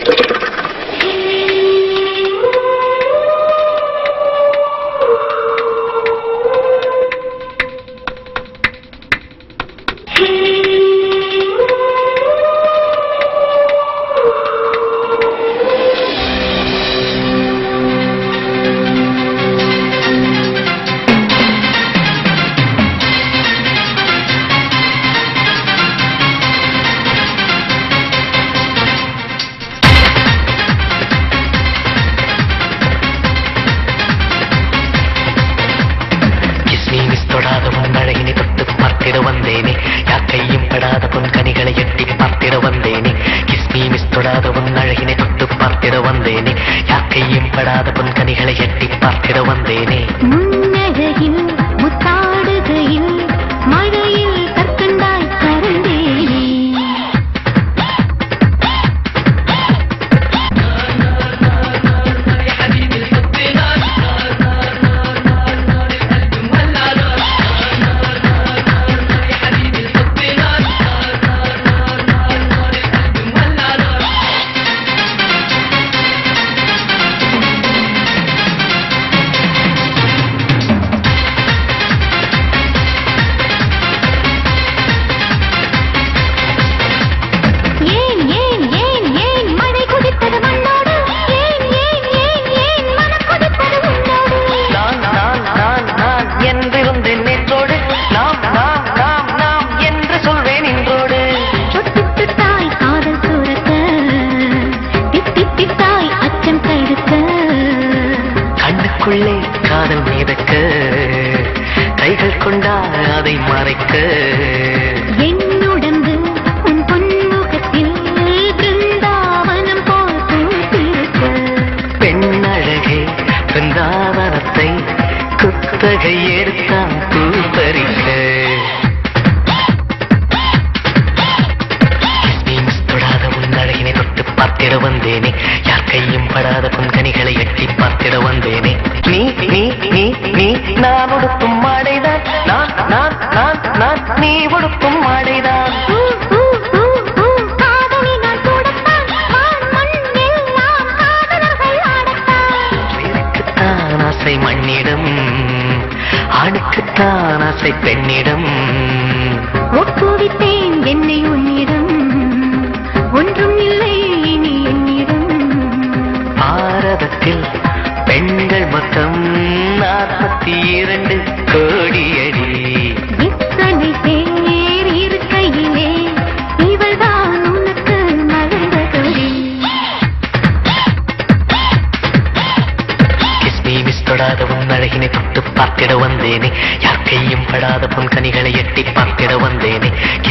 kiss me miss தொடாத உன் அழகினை தொட்டு பார்த்திட வந்தேனே யார் கையும் படாத பொன் கனிகளை எட்டி பார்த்திட வந்தேனே கிஸ்மி மிஸ் தொடாத உன் அழகினை தொட்டு பார்த்திட வந்தேனே யார் கையும் படாத பொன் கனிகளை எட்டி பார்த்திட வந்தேனே முன்னழகில் முத்தாடுகையில் மழையில் கற்கண்டாய் கரந்தேனே ஏன் ஏன் ஏன் ஏன் மழை குதித்தது மண்ணோடு ஏன் ஏன் ஏன் ஏன் மனம் குதித்தது உன்னோடு நான் நான் நான் நான் என்றிருந்தேன் நேற்றோடு நாம் நாம் நாம் நாம் என்று சொல்வேன் இன்றோடு தொட்டுத்தாய் காதல் சுரக்க தித்தித்தாய் அச்சம் தடுக்க கண்ணுக்குள்ளே காதல் மிதக்க கைகள் கொண்டா அதை மறைக்க என்னுடம்பு உன் பொன்முகத்தில் பிருந்தாவனம் போல் பூத்திருக்க பெண்ணழகே பிருந்தாவனத்தை குத்தகை எடுத்தான் பூ பறிக்க கிஸ்மிஸ் தொடாத உன் அழகினை தொட்டு பார்த்திட வந்தேனே யார் கையும் படாத புன்கனிகளை எட்டி பார்த்திட வந்தேனே நீ நீ நீ நீ நான் உடுத்தும் மாடைதான் நான் நான் நான் நான் நீ உடுத்தும் மாடைதான் ஊ, ஊ, ஊ, ஊ, காதலி நான் கூடத்தான் வான் மண் எல்லாம் காதலர்கள் ஆடத்தான் உயிருக்குத்தான் ஆசை மண்ணிடம் ஆணுக்குத்தான் ஆசை பெண்ணிடம் ஒப்புவித்தேன் என்னை உன்னிடம் ஒன்றும் இல்லை இனி என்னிடம் பாரதத்தில் பெண்கள் மொத்தம் நாற்பத்தி இரண்டு கோடியடி எத்தனை பேர் இருக்கையிலே இவள்தான் உனக்கு மறந்த கொடி கிஸ்மி மிஸ் தொடாத உன் அழகினை தொட்டு பார்த்திட வந்தேனே யார் கையும் படாத பொன் கனிகளை எட்டி பார்த்திட வந்தேனே